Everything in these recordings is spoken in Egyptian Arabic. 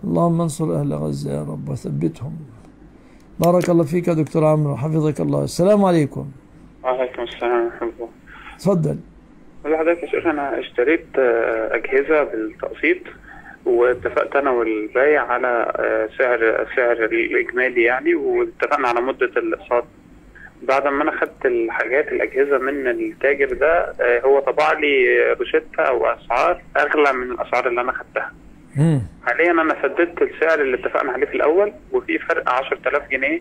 اللهم انصر أهل غزة يا رب وثبتهم بارك الله فيك يا دكتور عمرو حفظك الله السلام عليكم وعليكم السلام ورحمة الله تفضل والله حضرتك يا شيخ أنا اشتريت آه، أجهزة بالتقسيط واتفقت أنا والبايع على آه، سعر سعر الإجمالي يعني واتفقنا على مدة الأقساط بعد ما أنا خدت الحاجات الأجهزة من التاجر ده آه، هو طبع لي روشتة أو أسعار أغلى من الأسعار اللي أنا خدتها مم. حاليا انا سددت السعر اللي اتفقنا عليه في الاول وفي فرق 10000 جنيه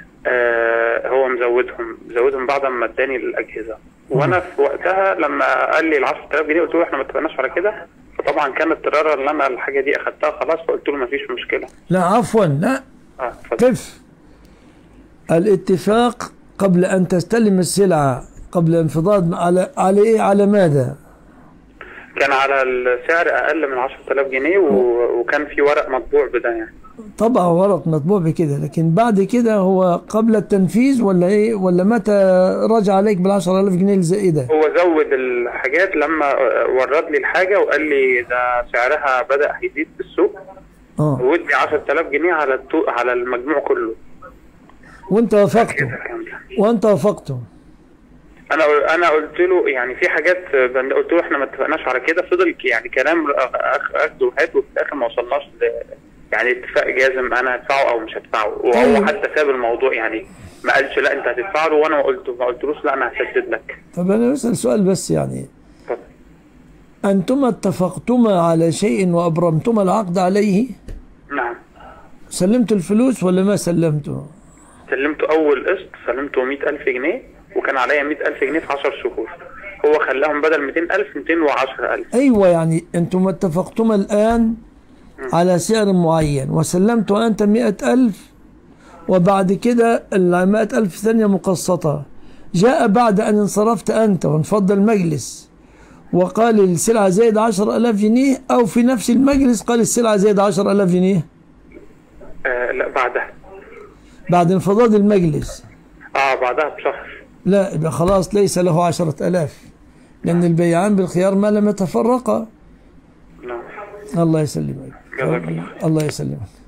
آه هو مزودهم مزودهم بعد ما اداني الاجهزه وانا في وقتها لما قال لي ال 10000 جنيه قلت له احنا ما اتفقناش على كده فطبعا كان اضطرارا ان انا الحاجه دي اخدتها خلاص فقلت له ما فيش مشكله لا عفوا لا اه اتفضل كيف الاتفاق قبل أن تستلم السلعة قبل انفضاض على على إيه على ماذا كان على السعر اقل من 10000 جنيه و... وكان في ورق مطبوع بده يعني طبعا ورق مطبوع بكده لكن بعد كده هو قبل التنفيذ ولا ايه ولا متى رجع عليك بال 10000 جنيه الزائده هو زود الحاجات لما آه، ورد لي الحاجه وقال لي ده سعرها بدا يزيد في السوق اه ودي 10000 جنيه على التو... على المجموع كله وانت وافقته كده كامله وانت وافقته انا انا قلت له يعني في حاجات بند- قلت له احنا ما اتفقناش على كده فضل يعني كلام أخ- اخده وهات وفي الاخر ما وصلناش ل يعني اتفاق جازم انا هدفعه او مش هدفعه وهو طيب. حتى ساب الموضوع يعني ما قالش لا انت هتدفع له وانا ما قلت ما قلتلوش لا انا هسدد لك طب انا بسال سؤال بس يعني اتفضل. انتما اتفقتما على شيء وابرمتما العقد عليه نعم سلمت الفلوس ولا ما سلمته سلمته اول قسط سلمته 100000 جنيه وكان عليا 100000 جنيه في 10 شهور هو خلاهم بدل 200000 210000 ايوه يعني انتم اتفقتما الان على سعر معين وسلمت انت مئة ألف وبعد كده المئة ألف ثانية مقسطة جاء بعد أن انصرفت أنت وانفض المجلس وقال السلعة زايد عشر ألاف جنيه أو في نفس المجلس قال السلعة زايد عشر ألاف جنيه آه لا بعدها بعد انفضاض المجلس اه بعدها بشهر لا يبقى خلاص ليس له عشرة ألاف لأن البيعان بالخيار ما لم يتفرقا نعم الله يسلمك جزاك الله الله يسلمك